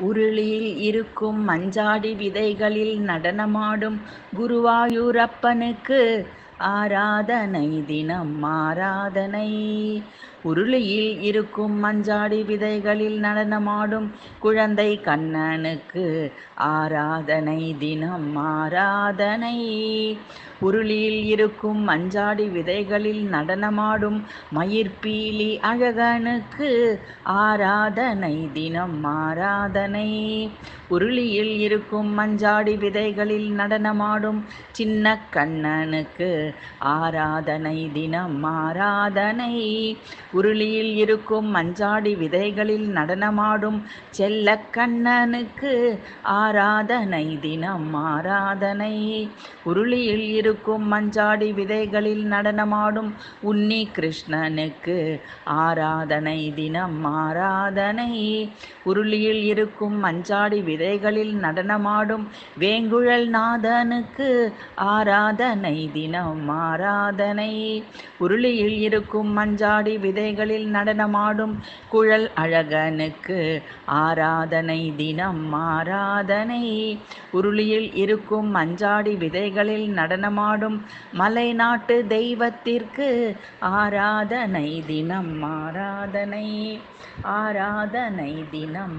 உருளியில் இருக்கும் மஞ்சாடி விதைகளில் நடனமாடும் குருவாயூரப்பனுக்கு ஆராதனை தினம் ஆராதனை உருளியில் இருக்கும் மஞ்சாடி விதைகளில் நடனமாடும் குழந்தை கண்ணனுக்கு ஆராதனை தினம் ஆராதனை உருளியில் இருக்கும் மஞ்சாடி விதைகளில் நடனமாடும் மயிர்பீலி அழகனுக்கு ஆராதனை தினம் ஆராதனை உருளியில் இருக்கும் மஞ்சாடி விதைகளில் நடனமாடும் சின்ன கண்ணனுக்கு ஆராதனை தினம் ஆராதனை உருளியில் இருக்கும் மஞ்சாடி விதைகளில் நடனமாடும் செல்ல கண்ணனுக்கு ஆராதனை தினம் ஆராதனை உருளியில் இருக்கும் மஞ்சாடி விதைகளில் நடனமாடும் உன்னி கிருஷ்ணனுக்கு ஆராதனை தினம் ஆராதனை உருளியில் இருக்கும் மஞ்சாடி விதைகளில் நடனமாடும் வேங்குழல் நாதனுக்கு ஆராதனை தினம் ஆராதனை உருளியில் இருக்கும் மஞ்சாடி விதைகளில் நடனமாடும் குழல் அழகனுக்கு ஆராதனை தினம் ஆராதனை உருளியில் இருக்கும் மஞ்சாடி விதைகளில் நடனமாடும் மலை நாட்டு தெய்வத்திற்கு ஆராதனை தினம் ஆராதனை ஆராதனை தினம்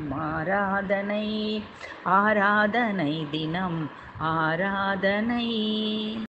ஆராதனை ஆராதனை தினம் ஆராதனை